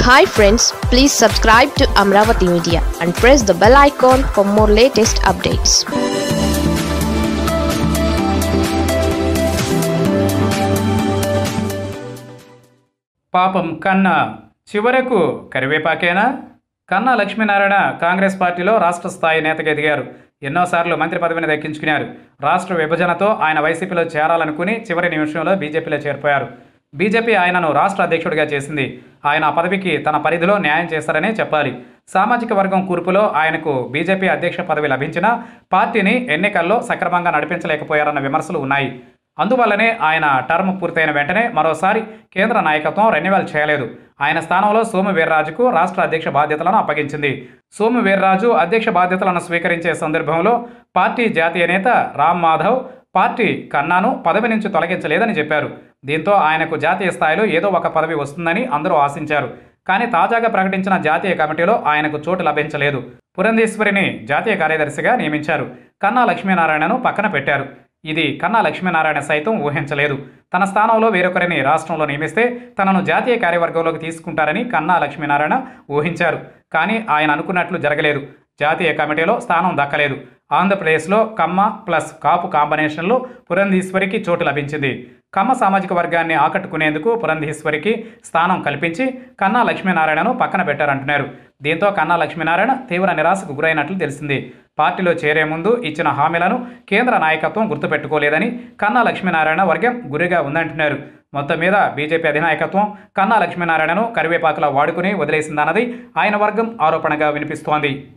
hi friends please subscribe to Amaravati media and press the bell icon for more latest updates పాపం కన్నా చివరకు కరివేపాకేనా కన్నా లక్ష్మీనారాయణ కాంగ్రెస్ పార్టీలో రాష్ట్ర స్థాయి నేతగా ఎదిగారు ఎన్నోసార్లు మంత్రి పదవిని దక్కించుకున్నారు రాష్ట్ర విభజనతో ఆయన వైసీపీలో చేరాలనుకుని చివరి నిమిషంలో బీజేపీలో చేరిపోయారు బీజేపీ ఆయనను రాష్ట్ర అధ్యక్షుడిగా చేసింది ఆయన ఆ పదవికి తన పరిధిలో న్యాయం చేస్తారనే చెప్పాలి సామాజిక వర్గం కూర్పులో ఆయనకు బీజేపీ అధ్యక్ష పదవి లభించినా పార్టీని ఎన్నికల్లో సక్రమంగా నడిపించలేకపోయారన్న విమర్శలు ఉన్నాయి అందువల్లనే ఆయన టర్మ్ పూర్తయిన వెంటనే మరోసారి కేంద్ర నాయకత్వం రెన్యువల్ చేయలేదు ఆయన స్థానంలో సోము వీర్రాజుకు రాష్ట్ర అధ్యక్ష బాధ్యతలను అప్పగించింది సోము వీర్రాజు అధ్యక్ష బాధ్యతలను స్వీకరించే సందర్భంలో పార్టీ జాతీయ నేత రామ్ మాధవ్ పార్టీ కన్నాను పదవి నుంచి తొలగించలేదని చెప్పారు దీంతో ఆయనకు జాతీయ స్థాయిలో ఏదో ఒక పదవి వస్తుందని అందరూ ఆశించారు కానీ తాజాగా ప్రకటించిన జాతీయ కమిటీలో ఆయనకు చోటు లభించలేదు పురంధేశ్వరిని జాతీయ కార్యదర్శిగా నియమించారు కన్నా లక్ష్మీనారాయణను పక్కన పెట్టారు ఇది కన్నా లక్ష్మీనారాయణ సైతం ఊహించలేదు తన స్థానంలో వేరొకరిని రాష్ట్రంలో నియమిస్తే తనను జాతీయ కార్యవర్గంలోకి తీసుకుంటారని కన్నా లక్ష్మీనారాయణ ఊహించారు కానీ ఆయన అనుకున్నట్లు జరగలేదు జాతీయ కమిటీలో స్థానం దక్కలేదు ఆంధ్రప్రదేశ్లో కమ్మ ప్లస్ కాపు కాంబినేషన్లో పురంధీశ్వరికి చోటు లభించింది కమ్మ సామాజిక వర్గాన్ని ఆకట్టుకునేందుకు పురంధీశ్వరికి స్థానం కల్పించి కన్నా లక్ష్మీనారాయణను పక్కన పెట్టారంటున్నారు దీంతో కన్నా లక్ష్మీనారాయణ తీవ్ర నిరాశకు గురైనట్లు తెలిసింది పార్టీలో చేరే ముందు ఇచ్చిన హామీలను కేంద్ర నాయకత్వం గుర్తుపెట్టుకోలేదని కన్నా లక్ష్మీనారాయణ వర్గం గురిగా ఉందంటున్నారు మొత్తం మీద బీజేపీ అధినాయకత్వం కన్నా లక్ష్మీనారాయణను కరివేపాకులా వాడుకుని వదిలేసిందన్నది ఆయన వర్గం ఆరోపణగా వినిపిస్తోంది